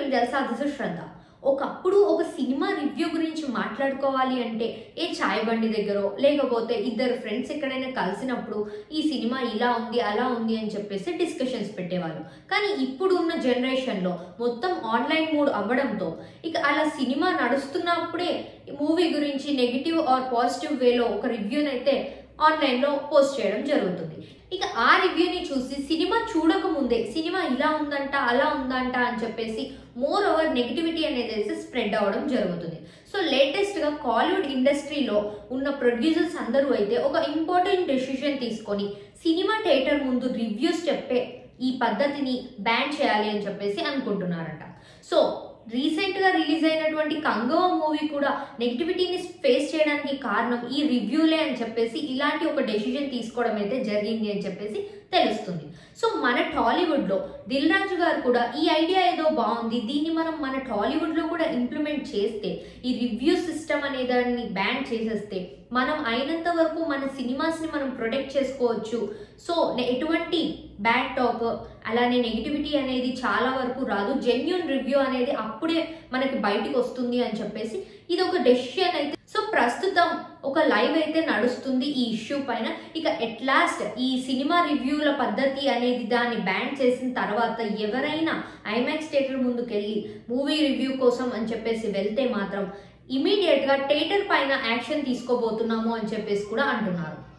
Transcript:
మీకు తెలుసా దిస్ శ్రద్ధ ఒకప్పుడు ఒక సినిమా రివ్యూ గురించి మాట్లాడుకోవాలి అంటే ఏ చాయ్ బండి దగ్గర లేకపోతే ఇద్దరు ఫ్రెండ్స్ ఎక్కడైనా కలిసినప్పుడు ఈ సినిమా ఇలా ఉంది అలా ఉంది అని చెప్పేసి డిస్కషన్స్ పెట్టేవాళ్ళు కానీ ఇప్పుడు ఉన్న జనరేషన్లో మొత్తం ఆన్లైన్ మూడ్ అవ్వడంతో ఇక అలా సినిమా నడుస్తున్నప్పుడే మూవీ గురించి నెగిటివ్ ఆర్ పాజిటివ్ వేలో ఒక రివ్యూని అయితే ఆన్లైన్లో పోస్ట్ చేయడం జరుగుతుంది ఇక ఆ రివ్యూని చూసి సినిమా చూడకముందే సినిమా ఇలా ఉందంట అలా ఉందంట అని చెప్పేసి మోర్ ఓవర్ నెగిటివిటీ అనేది అయితే స్ప్రెడ్ అవ్వడం జరుగుతుంది సో లేటెస్ట్గా కాలీవుడ్ ఇండస్ట్రీలో ఉన్న ప్రొడ్యూసర్స్ అందరూ అయితే ఒక ఇంపార్టెంట్ డెసిషన్ తీసుకొని సినిమా థియేటర్ ముందు రివ్యూస్ చెప్పే ఈ పద్ధతిని బ్యాన్ చేయాలి అని చెప్పేసి అనుకుంటున్నారట సో రీసెంట్గా రిలీజ్ అయినటువంటి కంగవ మూవీ కూడా నెగిటివిటీని ఫేస్ చేయడానికి కారణం ఈ రివ్యూలే అని చెప్పేసి ఇలాంటి ఒక డెసిషన్ తీసుకోవడం అయితే జరిగింది అని చెప్పేసి తెలుస్తుంది సో మన టాలీవుడ్లో దిల్ రాజు గారు కూడా ఈ ఐడియా ఏదో బాగుంది దీన్ని మనం మన టాలీవుడ్లో కూడా ఇంప్లిమెంట్ చేస్తే ఈ రివ్యూ సిస్టమ్ అనే దాన్ని బ్యాన్ చేసేస్తే మనం అయినంత వరకు మన సినిమాస్ని మనం ప్రొటెక్ట్ చేసుకోవచ్చు సో నే- ఎటువంటి బ్యాడ్ టాక్ అలానే నెగిటివిటీ అనేది చాలా వరకు రాదు జెన్యున్ రివ్యూ అనేది అప్పుడే మనకి బయటికి వస్తుంది అని చెప్పేసి ఇది ఒక డెసిషన్ అయితే సో ప్రస్తుతం ఒక లైవ్ అయితే నడుస్తుంది ఈ ఇష్యూ పైన ఇక ఎట్ లాస్ట్ ఈ సినిమా రివ్యూల పద్ధతి అనేది దాన్ని బ్యాన్ చేసిన తర్వాత ఎవరైనా ఐమాక్స్ థియేటర్ ముందుకెళ్ళి మూవీ రివ్యూ కోసం అని చెప్పేసి వెళ్తే మాత్రం ఇమీడియట్గా థియేటర్ పైన యాక్షన్ తీసుకోబోతున్నాము అని చెప్పేసి కూడా అంటున్నారు